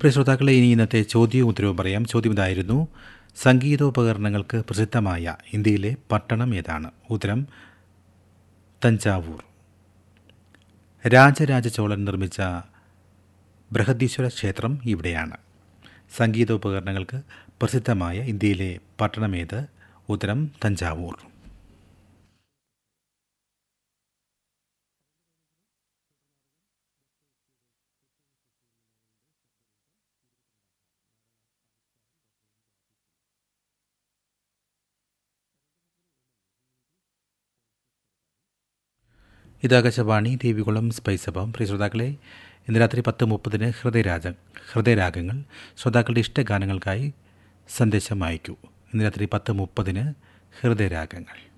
പ്രിയ ശ്രോതാക്കളെ ഇനി ഇന്നത്തെ ചോദ്യവും ഉത്തരവും പറയാം ചോദ്യം ഇതായിരുന്നു സംഗീതോപകരണങ്ങൾക്ക് പ്രസിദ്ധമായ ഇന്ത്യയിലെ പട്ടണം ഏതാണ് ഉത്തരം തഞ്ചാവൂർ രാജരാജ ചോളൻ നിർമ്മിച്ച ബൃഹദീശ്വര ക്ഷേത്രം ഇവിടെയാണ് സംഗീതോപകരണങ്ങൾക്ക് പ്രസിദ്ധമായ ഇന്ത്യയിലെ പട്ടണമേത് ഉത്തരം തഞ്ചാവൂർ ഇതാകാശവാണി ദേവികുളം സ്പൈസഭം പ്രിയ ശ്രോതാക്കളെ ഇന്ന് രാത്രി പത്ത് മുപ്പതിന് ഹൃദയരാജ ഹൃദയരാഗങ്ങൾ ശ്രോതാക്കളുടെ ഇഷ്ടഗാനങ്ങൾക്കായി സന്ദേശം അയക്കൂ ഇന്ന് രാത്രി പത്ത് മുപ്പതിന് ഹൃദയരാഗങ്ങൾ